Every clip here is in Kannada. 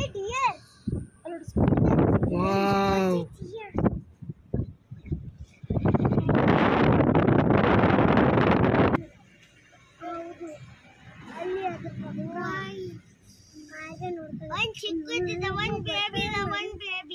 ವಾವ್ ಒಂದ್ ಚಿಕ್ಕದಿದೆ ಒಂದ್ ಬೇಬಿ ಇದೆ ಒಂದ್ ಬೇಬಿ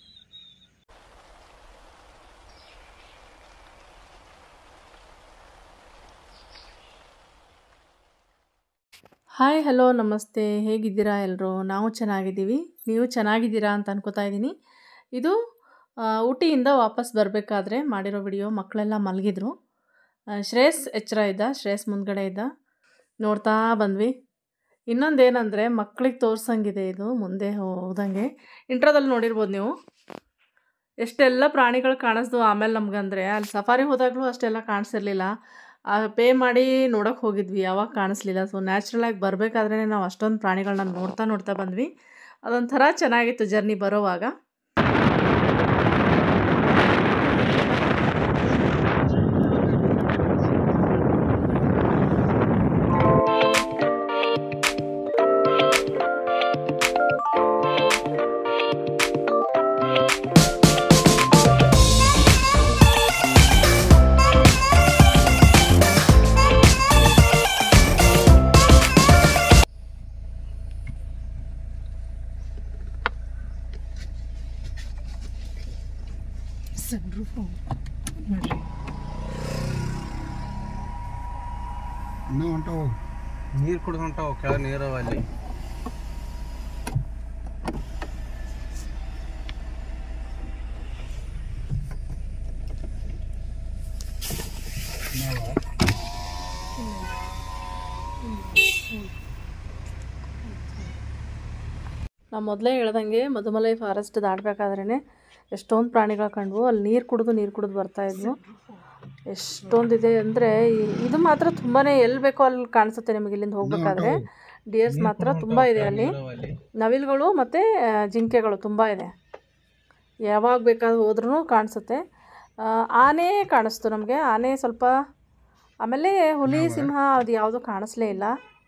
ಹಾಯ್ ಹಲೋ ನಮಸ್ತೆ ಹೇಗಿದ್ದೀರಾ ಎಲ್ಲರೂ ನಾವು ಚೆನ್ನಾಗಿದ್ದೀವಿ ನೀವು ಚೆನ್ನಾಗಿದ್ದೀರಾ ಅಂತ ಅನ್ಕೋತಾ ಇದ್ದೀನಿ ಇದು ಆ, ಊಟಿಯಿಂದ ವಾಪಸ್ ಬರಬೇಕಾದ್ರೆ ಮಾಡಿರೋ ವಿಡಿಯೋ ಮಕ್ಕಳೆಲ್ಲ ಮಲಗಿದ್ರು ಆ, ಶ್ರೇಯಸ್ ಎಚ್ಚರ ಇದ್ದ ಶ್ರೇಯಸ್ ಮುಂದ್ಗಡೆ ಇದ್ದ ನೋಡ್ತಾ ಬಂದ್ವಿ ಇನ್ನೊಂದೇನೆಂದರೆ ಮಕ್ಳಿಗೆ ತೋರ್ಸಂಗಿದೆ ಇದು ಮುಂದೆ ಹೋದಂಗೆ ಇಂಟ್ರೋದಲ್ಲಿ ನೋಡಿರ್ಬೋದು ನೀವು ಎಷ್ಟೆಲ್ಲ ಪ್ರಾಣಿಗಳು ಕಾಣಿಸ್ದು ಆಮೇಲೆ ನಮ್ಗಂದರೆ ಅಲ್ಲಿ ಸಫಾರಿ ಹೋದಾಗಲೂ ಅಷ್ಟೆಲ್ಲ ಕಾಣಿಸಿರ್ಲಿಲ್ಲ ಪೇ ಮಾಡಿ ನೋಡೋಕೆ ಹೋಗಿದ್ವಿ ಯಾವಾಗ ಕಾಣಿಸ್ಲಿಲ್ಲ ಸೊ ನ್ಯಾಚುರಲಾಗಿ ಬರಬೇಕಾದ್ರೆ ನಾವು ಅಷ್ಟೊಂದು ಪ್ರಾಣಿಗಳನ್ನ ನೋಡ್ತಾ ನೋಡ್ತಾ ಬಂದ್ವಿ ಅದೊಂಥರ ಚೆನ್ನಾಗಿತ್ತು ಜರ್ನಿ ಬರೋವಾಗ ಇನ್ನೂ ಹೊಂಟವು ನೀರು ಕುಡ್ದು ಹೊಂಟಾವು ಕೆಳಗೆ ನೀರವ ಅಲ್ಲಿ ನಾವು ಮೊದಲೇ ಹೇಳ್ದಂಗೆ ಮಧುಮಲೈ ಫಾರೆಸ್ಟ್ ದಾಟಬೇಕಾದ್ರೇ ಎಷ್ಟೊಂದು ಪ್ರಾಣಿಗಳು ಕಂಡ್ವು ಅಲ್ಲಿ ನೀರು ಕುಡಿದು ನೀರು ಕುಡಿದು ಬರ್ತಾಯಿದ್ವು ಎಷ್ಟೊಂದಿದೆ ಅಂದರೆ ಇದು ಮಾತ್ರ ತುಂಬಾ ಎಲ್ಲಿ ಬೇಕೋ ಅಲ್ಲಿ ಕಾಣಿಸುತ್ತೆ ನಿಮಗೆ ಇಲ್ಲಿಂದ ಹೋಗ್ಬೇಕಾದ್ರೆ ಡಿಯರ್ಸ್ ಮಾತ್ರ ತುಂಬ ಇದೆ ಅಲ್ಲಿ ಅಲ್ಲಿ ನವಿಲುಗಳು ಮತ್ತು ಜಿಂಕೆಗಳು ತುಂಬ ಇದೆ ಯಾವಾಗ ಬೇಕಾದ್ರೂ ಹೋದ್ರೂ ಕಾಣಿಸುತ್ತೆ ಆ, ಆನೆ ಕಾಣಿಸ್ತು ನಮಗೆ ಆನೆ ಸ್ವಲ್ಪ ಆಮೇಲೆ ಹುಲಿ ಸಿಂಹ ಅದು ಯಾವುದೂ ಕಾಣಿಸ್ಲೇ ಇಲ್ಲ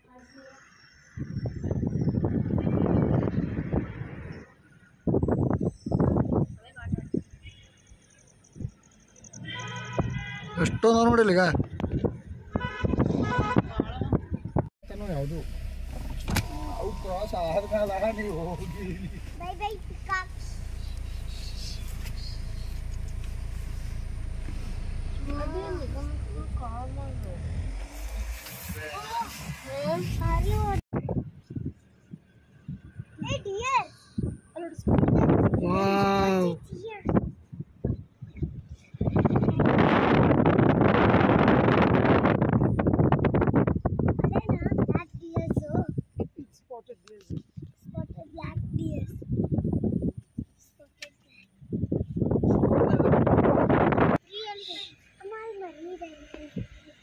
ಎಷ್ಟೊಂದು ನೋಡಿಲ್ಲ ಈಗ ಯಾವುದು ಅವು ಕ್ರಾಸ್ ಆದ್ಮೇಲೆ ನೀವು ಹೋಗಿ bye bye peacocks Hey dear! Wow Dear! ಅದೇನಾ black deers? Spotted black deers. Spotted black. Real deer. ಅಮ್ಮ, ಅಲ್ಲಿ ಮರಿ ಇದೆ ಅಲ್ಲಿ.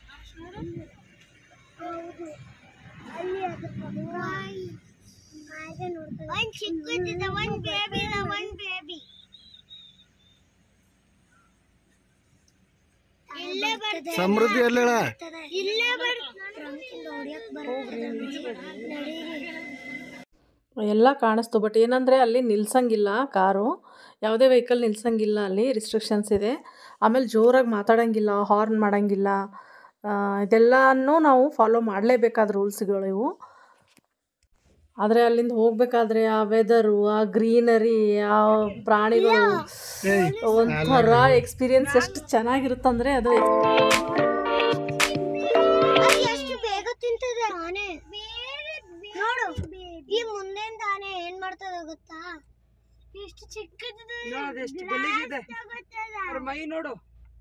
ಹೌದು ಅಲ್ಲಿ ಅದು ಹಾಗೆ ನೋಡ್ತಾರೆ ಒಂದ್ ಚಿಕ್ಕದಿದೆ ಒಂದ್ ಬೇಬಿ ಇದೆ ಒಂದ್ ಬೇಬಿ ಇಲ್ಲೇ ಬರ್ತದೆ ಸಮೃದ್ಧಿ ಎಲ್ಲೇಳ ಇಲ್ಲೇ ಬರ್ತದೆ ಹೊಡಿಯಕ್ ಬರ್ತದೆ ನಡೀರಿ ಎಲ್ಲ ಕಾಣಿಸ್ತು ಬಟ್ ಏನಂದರೆ ಅಲ್ಲಿ ನಿಲ್ಸಂಗಿಲ್ಲ ಕಾರು ಯಾವುದೇ ವೆಹಿಕಲ್ ನಿಲ್ಸಂಗಿಲ್ಲ ಅಲ್ಲಿ ರಿಸ್ಟ್ರಿಕ್ಷನ್ಸ್ ಇದೆ ಆಮೇಲೆ ಜೋರಾಗಿ ಮಾತಾಡೋಂಗಿಲ್ಲ ಹಾರ್ನ್ ಮಾಡೋಂಗಿಲ್ಲ ಇದೆಲ್ಲನೂ ನಾವು ಫಾಲೋ ಮಾಡಲೇಬೇಕಾದ ರೂಲ್ಸ್ಗಳು ಇವು ಆದರೆ ಅಲ್ಲಿಂದ ಹೋಗಬೇಕಾದ್ರೆ ಆ ವೆದರು ಆ ಗ್ರೀನರಿ ಆ ಪ್ರಾಣಿಗಳು ಒಂಥರ ಎಕ್ಸ್ಪೀರಿಯನ್ಸ್ ಎಷ್ಟು ಚೆನ್ನಾಗಿರುತ್ತಂದರೆ ಅದು ಅದು ಎಷ್ಟು ಬೇಗ ತಿಂತದೆ ಆನೆ ನೋಡು ಈ ಮುಂದೆಂದ ಆನೆ ಏನ್ ಮಾಡ್ತದೆ ಗೊತ್ತಾ ಎಷ್ಟು ಚಿಕ್ಕದಿದೆ ಮೈ ನೋಡು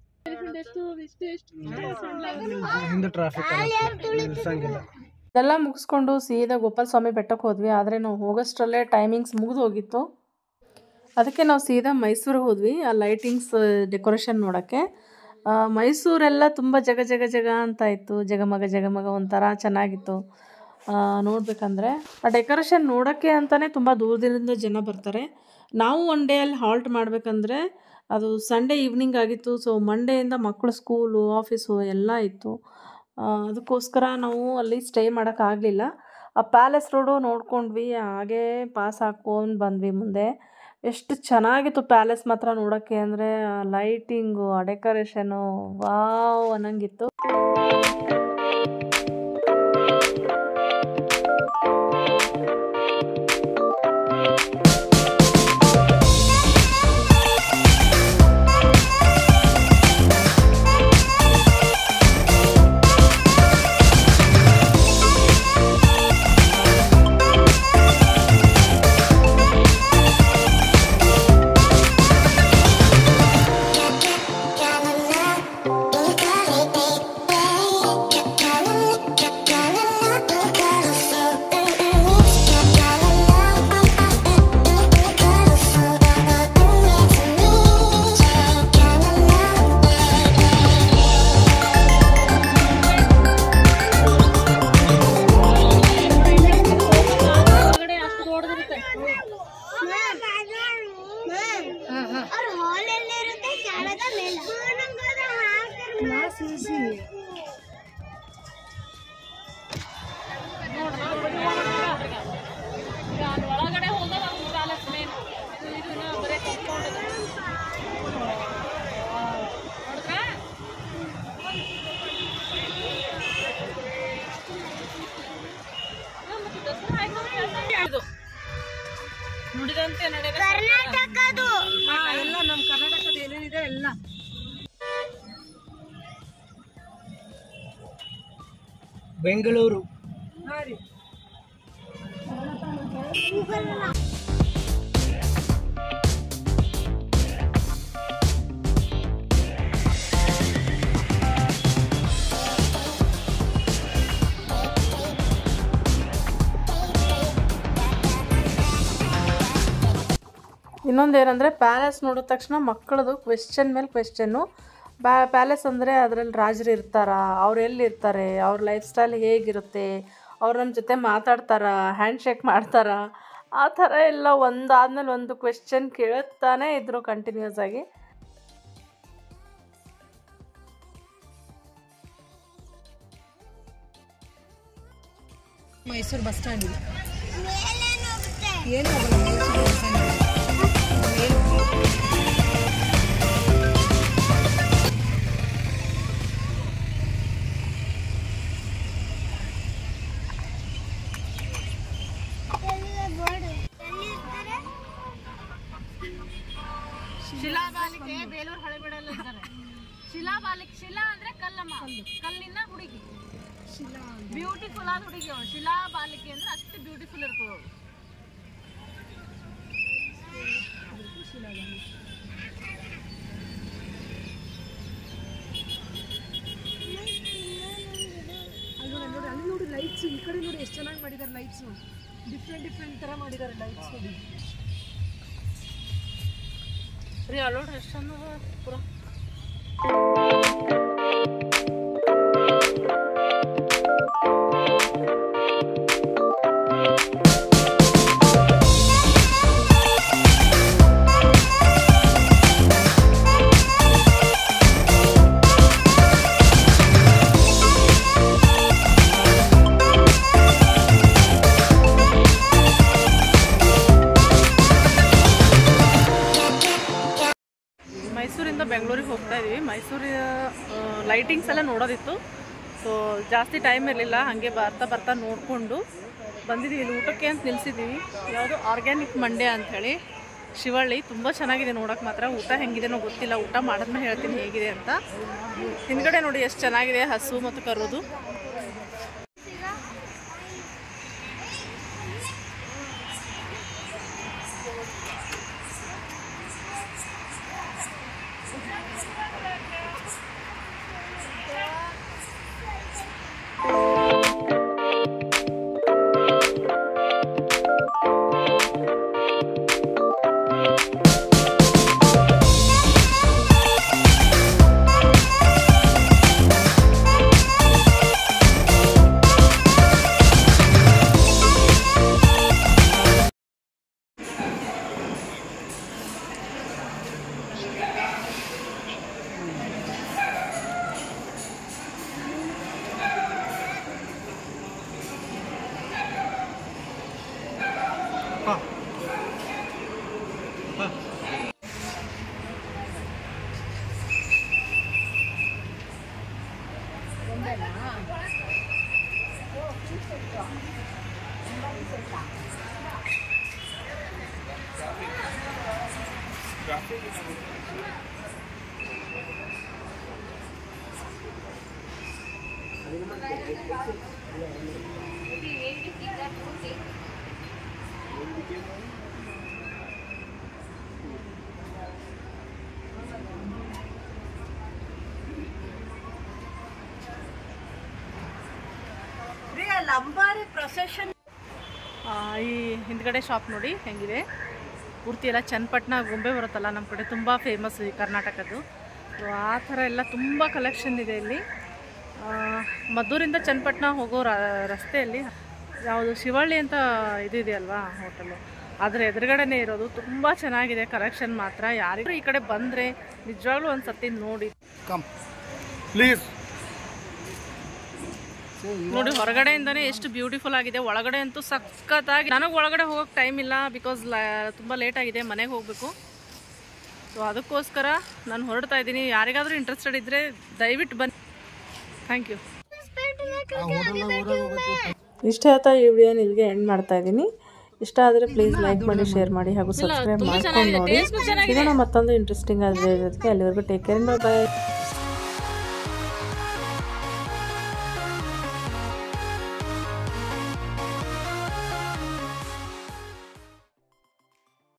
ಹಿಂದೆ ಟ್ರಾಫಿಕ್ ನಿಲ್ಸಂಗಿಲ್ಲ ಇದೆಲ್ಲ ಮುಗಿಸ್ಕೊಂಡು ಸೀದಾ ಗೋಪಾಲ ಸ್ವಾಮಿ ಬೆಟ್ಟಕ್ಕೆ ಹೋದ್ವಿ ಆದರೆ ನಾವು ಹೋಗೋಷ್ಟರಲ್ಲೇ ಟೈಮಿಂಗ್ಸ್ ಮುಗಿದು ಹೋಗಿತ್ತು ಅದಕ್ಕೆ ನಾವು ಸೀದಾ ಮೈಸೂರಿಗೆ ಹೋದ್ವಿ ಆ ಲೈಟಿಂಗ್ಸ್ ಡೆಕೋರೇಷನ್ ನೋಡೋಕ್ಕೆ ಆ, ಮೈಸೂರೆಲ್ಲ ತುಂಬ ಜಗ ಜಗ ಜಗ ಅಂತ ಇತ್ತು ಜಗಮಗ ಜಗಮಗ ಒಂಥರ ಚೆನ್ನಾಗಿತ್ತು ಆ, ನೋಡ್ಬೇಕಂದ್ರೆ ಆ ಡೆಕೋರೇಷನ್ ನೋಡೋಕ್ಕೆ ಅಂತಲೇ ತುಂಬ ದೂರದಿಂದ ಜನ ಬರ್ತಾರೆ ನಾವು ಒನ್ ಡೇ ಅಲ್ಲಿ ಹಾಲ್ಟ್ ಮಾಡಬೇಕಂದ್ರೆ ಅದು ಸಂಡೇ ಈವ್ನಿಂಗ್ ಆಗಿತ್ತು ಸೊ ಮಂಡೆಯಿಂದ ಮಕ್ಕಳು ಸ್ಕೂಲು ಆಫೀಸು ಎಲ್ಲ ಇತ್ತು ಆ, ಅದಕ್ಕೋಸ್ಕರ ನಾವು ಅಲ್ಲಿ ಸ್ಟೇ ಮಾಡೋಕ್ಕಾಗಲಿಲ್ಲ ಆ ಪ್ಯಾಲೇಸ್ ರೋಡು ನೋಡ್ಕೊಂಡ್ವಿ ಹಾಗೇ ಪಾಸ್ ಹಾಕ್ಕೊಂಡು ಬಂದ್ವಿ ಮುಂದೆ ಎಷ್ಟು ಚೆನ್ನಾಗಿತ್ತು ಪ್ಯಾಲೇಸ್ ಮಾತ್ರ ನೋಡೋಕ್ಕೆ ಅಂದರೆ ಲೈಟಿಂಗು ಆ ಡೆಕೋರೇಷನು ವಾವ್ ಅನ್ನಂಗಿತ್ತು ಅವ್ರ ಹಾಲ್ ಎಲ್ಲಿರುತ್ತೆ ಕೆಳಗ ಮೇಲೆ ನುಡಿದಂತೆ ಕರ್ನಾಟಕದು ಎಲ್ಲ ನಮ್ಮ ಕರ್ನಾಟಕದ ಏನೇನಿದೆ ಎಲ್ಲ ಬೆಂಗಳೂರು ಇನ್ನೊಂದು ಏನಂದರೆ ಪ್ಯಾಲೇಸ್ ನೋಡಿದ ತಕ್ಷಣ ಮಕ್ಕಳದು ಕ್ವೆಶ್ಚನ್ ಮೇಲೆ ಕ್ವೆಶ್ಚನ್ನು ಬ್ಯಾ ಪ್ಯಾಲೇಸ್ ಅಂದರೆ ಅದರಲ್ಲಿ ರಾಜರು ಇರ್ತಾರಾ ಅವ್ರು ಎಲ್ಲಿರ್ತಾರೆ ಅವ್ರ ಲೈಫ್ ಸ್ಟೈಲ್ ಹೇಗಿರುತ್ತೆ ಅವ್ರು ನಮ್ಮ ಜೊತೆ ಮಾತಾಡ್ತಾರಾ ಹ್ಯಾಂಡ್ ಶೇಕ್ ಮಾಡ್ತಾರಾ ಆ ಥರ ಎಲ್ಲ ಒಂದಾದ್ಮೇಲೆ ಒಂದು ಕ್ವೆಶ್ಚನ್ ಕೇಳುತ್ತಾನೆ ಇದ್ರು ಕಂಟಿನ್ಯೂಸ್ ಆಗಿ ಮೈಸೂರು ಬಸ್ ಸ್ಟ್ಯಾಂಡ್ ಇದೆ ಮೇಲೇನು ಹೋಗುತ್ತೆ ಏನು ಹೋಗಲ್ಲ ಮೈಸೂರು ಬಸ್ ಸ್ಟ್ಯಾಂಡ್ ಎಲ್ಲಿದೆ ಬೋರ್ಡ್ ಎಲ್ಲಿರ್ತಾರೆ ಶಿಲಾಬಾಲಿಕೆ ಬೇಲೂರು ಹಳೆಬೀಡಲ್ಲ ಇದ್ದಾರೆ ಶಿಲಾಬಾಲಿಕೆ ಶಿಲಾ ಅಂದ್ರೆ ಕಲ್ಲಮ್ಮ ಕಲ್ಲಿನ ಹುಡುಗಿ ಬ್ಯೂಟಿಫುಲ್ ಆದ ಹುಡುಗಿ ಅವಳು ಶಿಲಾಬಾಲಿಕೆ ಅಂದ್ರೆ ಅಷ್ಟು ಬ್ಯೂಟಿಫುಲ್ ಇರ್ತದೆ ಅವಳು ಅಲ್ಲಿ ನೋಡಿ ನೋಡಿ ಅಲ್ಲಿ ನೋಡಿ ಲೈಟ್ಸ್ ಈ ಕಡೆ ನೋಡಿ ಎಷ್ಟು ಚೆನ್ನಾಗಿ ಮಾಡಿದ್ದಾರೆ ಲೈಟ್ಸ್ ಡಿಫ್ರೆಂಟ್ ಡಿಫ್ರೆಂಟ್ ಥರ ಮಾಡಿದ್ದಾರೆ ಲೈಟ್ಸ್ ನೋಡಿ ರೀ ಅಲ್ಲೋಡ್ ಎಷ್ಟು ಚಂದ ಅದ ಪೂರ ಮೈಸೂರಿಂದ ಬೆಂಗಳೂರಿಗೆ ಹೋಗ್ತಾ ಇದೀವಿ ಮೈಸೂರಿನ ಲೈಟಿಂಗ್ಸ್ ಎಲ್ಲ ನೋಡೋದಿತ್ತು ಸೊ ಜಾಸ್ತಿ ಟೈಮ್ ಇರಲಿಲ್ಲ ಹಾಗೆ ಬರ್ತಾ ಬರ್ತಾ ನೋಡಿಕೊಂಡು ಬಂದಿದ್ದೀವಿ ಇಲ್ಲಿ ಊಟಕ್ಕೆ ಅಂತ ನಿಲ್ಸಿದ್ದೀವಿ ಯಾವುದು ಆರ್ಗ್ಯಾನಿಕ್ ಮಂಡ್ಯ ಅಂಥೇಳಿ ಶಿವಳ್ಳಿ ತುಂಬ ಚೆನ್ನಾಗಿದೆ ನೋಡೋಕೆ ಮಾತ್ರ ಊಟ ಹೆಂಗಿದೆನೋ ಗೊತ್ತಿಲ್ಲ ಊಟ ಮಾಡಿದ್ಮೇಲೆ ಹೇಳ್ತೀನಿ ಹೇಗಿದೆ ಅಂತ ಹಿಂದ್ಗಡೆ ನೋಡಿ ಎಷ್ಟು ಚೆನ್ನಾಗಿದೆ ಹಸು ಮತ್ತು ಕರುದು ಲಂಬಾರಿ ಪ್ರೊಸೆಷನ್ ಆ, ಈ ಹಿಂದ್ಗಡೆ ಶಾಪ್ ನೋಡಿ ಹೆಂಗಿದೆ ಪೂರ್ತಿ ಎಲ್ಲ ಚನ್ನಪಟ್ಟಣ ಗೊಂಬೆ ಬರುತ್ತಲ್ಲ ನಮ್ಮ ಕಡೆ ತುಂಬ ಫೇಮಸ್ ಈ ಕರ್ನಾಟಕದ್ದು ಸೊ ಆ ಥರ ಎಲ್ಲ ತುಂಬ ಕಲೆಕ್ಷನ್ ಇದೆ ಇಲ್ಲಿ ಆ, ಮದ್ದೂರಿಂದ ಚನ್ನಪಟ್ಟಣ ಹೋಗೋ ರ- ರಸ್ತೆಯಲ್ಲಿ ಯಾವುದು ಶಿವಳ್ಳಿ ಅಂತ ಇದಿದೆ ಅಲ್ವಾ ಹೋಟೆಲು ಅದರ ಎದುರುಗಡೆನೇ ಇರೋದು ತುಂಬ ಚೆನ್ನಾಗಿದೆ ಕಲೆಕ್ಷನ್ ಮಾತ್ರ ಯಾರಿಗೂ ಈ ಕಡೆ ಬಂದರೆ ನಿಜವಾಗ್ಲೂ ಒಂದು ಸತಿ ನೋಡಿ ಕಮ್ ಪ್ಲೀಸ್ ನೋಡಿ ಹೊರಗಡೆಯಿಂದನೇ ಎಷ್ಟು ಬ್ಯೂಟಿಫುಲ್ ಆಗಿದೆ ಒಳಗಡೆ ಅಂತೂ ಸಖತ್ತಾಗಿ ನನಗೆ ಒಳಗಡೆ ಹೋಗೋಕೆ ಟೈಮ್ ಇಲ್ಲ ಬಿಕಾಸ್ ತುಂಬ ಲೇಟ್ ಆಗಿದೆ ಮನೆಗೆ ಹೋಗಬೇಕು ಸೊ ಅದಕ್ಕೋಸ್ಕರ ನಾನು ಹೊರಡ್ತಾ ಇದ್ದೀನಿ ಯಾರಿಗಾದರೂ ಇಂಟ್ರೆಸ್ಟೆಡ್ ಇದ್ದರೆ ದಯವಿಟ್ಟು ಬನ್ನಿ ಥ್ಯಾಂಕ್ ಯು ಇಷ್ಟ ಆಯ್ತಾ ಈ ವಿಡಿಯೋನ ಇಲ್ಲಿಗೆ ಎಂಡ್ ಮಾಡ್ತಾ ಇದ್ದೀನಿ ಇಷ್ಟ ಆದರೆ ಪ್ಲೀಸ್ ಲೈಕ್ ಮಾಡಿ ಶೇರ್ ಮಾಡಿ ಹಾಗೂ ಸಬ್ಸ್ಕ್ರೈಬ್ ಮಾಡ್ಕೊಂಡು ನೋಡಿ ಸಿಗೋಣ ಮತ್ತೊಂದು ಇಂಟ್ರೆಸ್ಟಿಂಗ್ ಆಗಿರೋದಕ್ಕೆ ಅಲ್ಲಿವರೆಗೂ ಟೇಕ್ ಕೇರ್ ಬಾಯ್